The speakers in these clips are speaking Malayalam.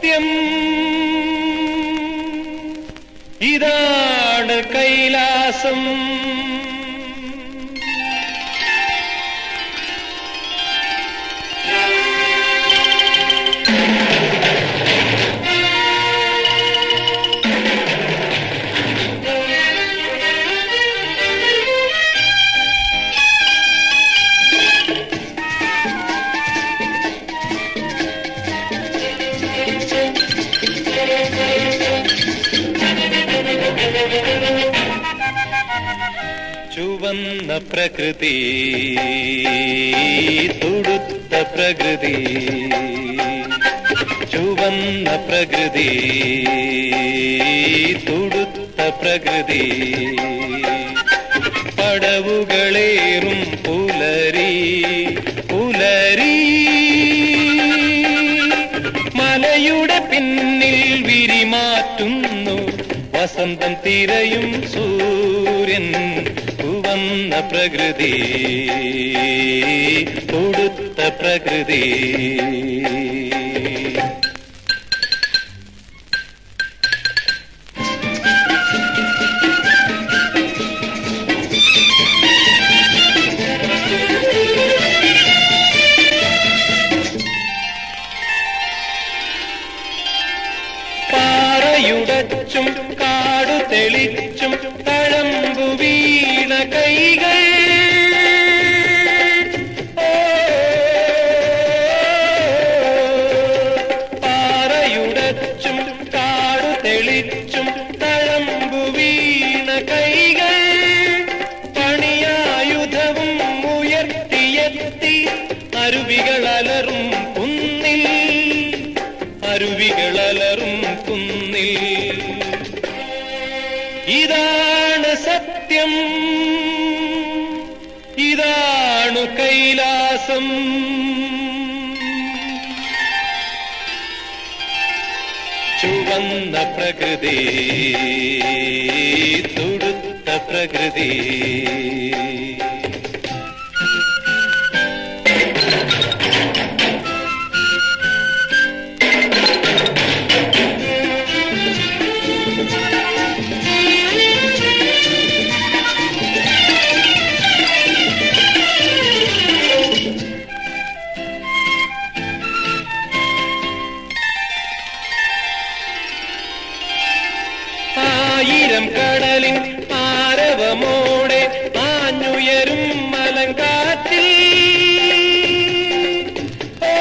സത്യം ഇതാണ് കൈലാസം ചുവന്ന പ്രകൃതി തുടുത്ത പ്രകൃതി ചുവന്ന പ്രകൃതി തുടുത്ത പ്രകൃതി പടവുകളേറും പുലരി പുലരി മലയുടെ പിന്നിൽ വിരിമാറ്റുന്നു വസന്തം തിരയും സൂര്യൻ ചുവന്ന പ്രകൃതി കൊടുത്ത പ്രകൃതി പാറയുടച്ചും കാടു തെളിച്ചും തഴമ്പു വീണ കൈകൾ ഓ, പാറയുടച്ചും കാടു തെളിച്ചും തഴമ്പു വീണ കൈകൾ പണിയായുധവും ഉയർത്തിയെത്തി അരുവികൾ അലറും കുന്നിൽ അരുവികൾ അലറും കുന്നിൽ ഇതാണ് സത്യം ഇതാണ് കൈലാസം ചുവന്ന പ്രകൃതി തുടുത്ത പ്രകൃതി ആയിരം കടലിൻ ആരവമോടെ ആഞ്ഞുയരും മലങ്കാറ്റിൽ ഓ,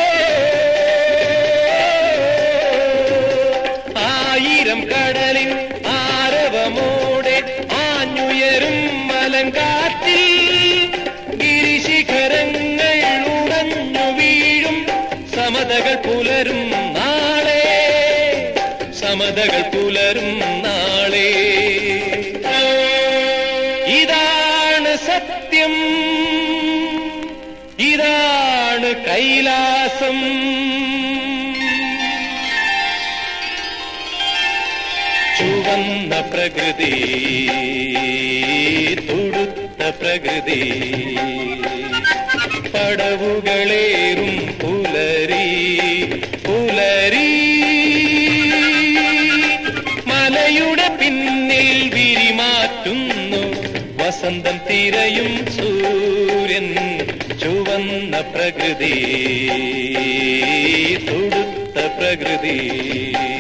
ആയിരം കടലിൻ ആരവമോടെ ആഞ്ഞുയരും മലങ്കാറ്റിൽ ഗിരിശിഖരങ്ങൾ ഉടഞ്ഞു വീഴും സമതകൾ പുലരും നാളെ സമതകൾ പുലരും നാളെ ഇതാണ് സത്യം ഇതാണ് കൈലാസം ചുവന്ന പ്രകൃതി തുടുത്ത പ്രകൃതി പടവുകളേറും പുലരി പുലരി മലയുടെ പിന്നിൽ വിരിമാറ്റുന്നു വസന്തം തിരയും സൂര്യൻ ചുവന്ന പ്രകൃതി തുടുത്ത പ്രകൃതി